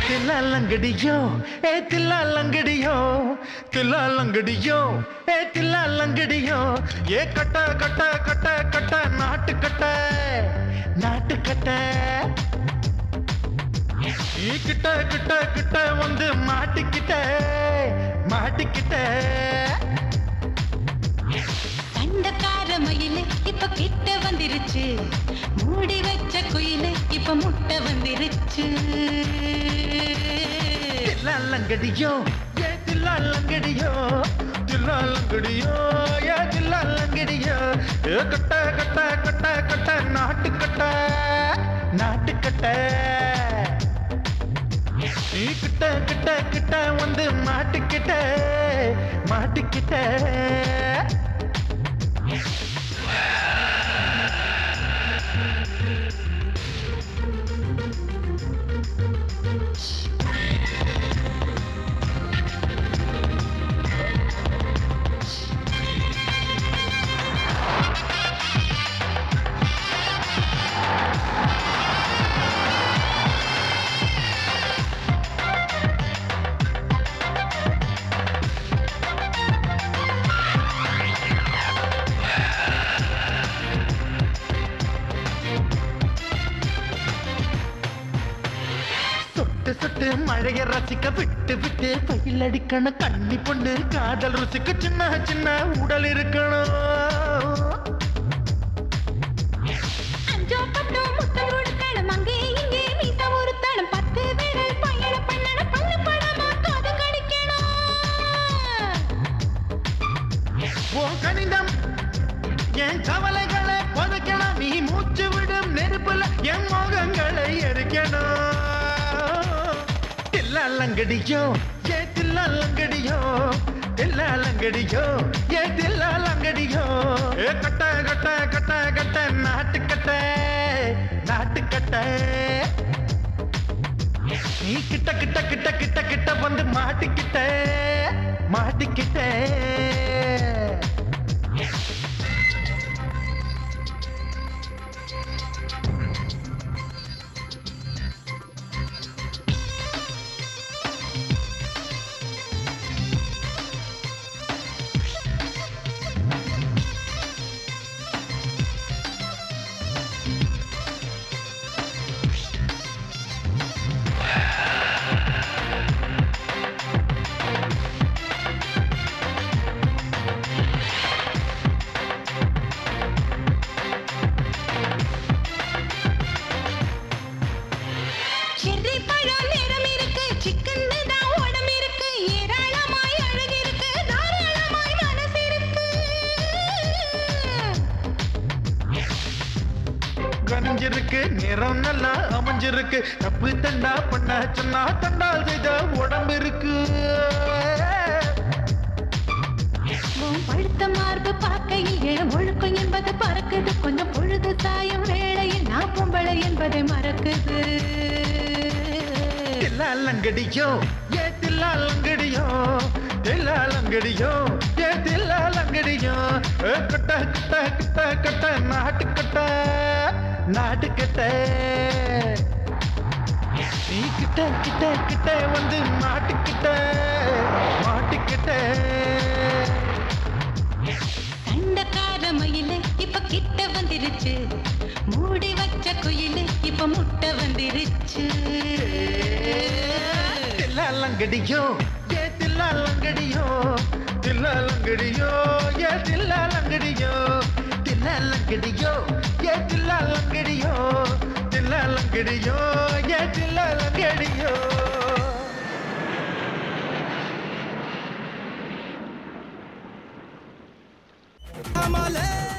தில்லாலங்கடியோ ஏ தில்லாலங்கடியோ தில்லாலங்கடியோ ஏ தில்லாலங்கடியோ ஏ கட்ட கட்ட கட்ட கட்ட நாட்டு கட்ட நாட்டு கட்ட நீ கிட்ட கிட்ட கிட்ட வந்து மாட்டிக்கிட்ட மாட்டிக்கிட்ட சண்டக்கார மயிலு இப்ப கிட்ட வந்துருச்சு மூடி வச்ச குயிலு இப்ப முட்டை வந்துருச்சு தில்லாலங்கடியோ ஏ தில்லாலங்கடியோ தில்லாலங்கடியோ ஏ தில்லாலங்கடியோ ஏ கட்ட கட்ட கட்ட கட்ட நாட்டு கட்ட நாட்டு கட்ட நீ கிட்ட கிட்ட கிட்ட வந்து மாட்டிக்கிட்ட மாட்டிக்கிட்ட சொட்டு சொட்டு மழைய ரசிக்க விட்டு விட்டு பயில் அடிக்கணும் கண்ணி பொண்ணு காதல் ருசிக்க சின்ன சின்ன உடல் இருக்கணும் அஞ்சோ பத்தோ முத்தம் கொடுக்கணும் அங்கே இங்கே மீச உறுத்தணும் பத்து விரல் பயணம் பண்ணணும் பல்லு படமா காது கடிக்கணும் உன் கணிதம் என் கவலைகளை புதைக்கணும் நீ மூச்சு விடும் நெருப்புல என் மோகங்களை எரிக்கணும் தில்லாலங்கடியோ ஏ தில்லாலங்கடியோ தில்லாலங்கடியோ ஏ தில்லாலங்கடியோ ஏ கட்ட கட்ட கட்ட கட்ட நாட்டு கட்ட நாட்டு கட்ட நீ கிட்ட கிட்ட கிட்ட கிட்ட கிட்ட வந்து மாட்டிக்கிட்ட மாட்டிக்கிட்ட செர்ரி பழம் நிறம் இருக்கு சிக்கன் தான் உடம்பு இருக்கு ஏராளமாய் அழகு இருக்கு தாராளமாய் மனசு இருக்கு கனிஞ்சிருக்கு நிறம் நல்லா அமைஞ்சிருக்கு தப்பு தண்டா பண்ண சொன்னா தண்டால் செய்த உடம்பு இருக்கு உன் பழுத்த மார்பு பார்க்கையில் ஒழுக்கம் என்பது பறக்குது கொஞ்சம் பொழுது சாயம் வேளையில் நான் பொம்பளை என்பதை மறக்குது தில்லாலங்கடியோ ஏ தில்லாலங்கடியோ தில்லாலங்கடியோ ஏ தில்லாலங்கடியோ ஏ கட்ட கட்ட கட்ட கட்ட நாட்டு கட்ட நாட்டு கட்ட நீ கிட்ட கிட்ட கிட்ட வந்து மாட்டிக்கிட்ட மாட்டிக்கிட்ட சண்டக்கார மயிலு இப்ப கிட்ட வந்துருச்சு மூடி வச்ச குயிலு இப்ப முட்டை வந்துருச்சு தில்லாலங்கடியோ ஏ தில்லாலங்கடியோ தில்லாலங்கடியோ ஏ தில்லாலங்கடியோ தில்லாலங்கடியோ ஏ தில்லாலங்கடியோ தில்லாலங்கடியோ ஏ தில்லாலங்கடியோ அமலே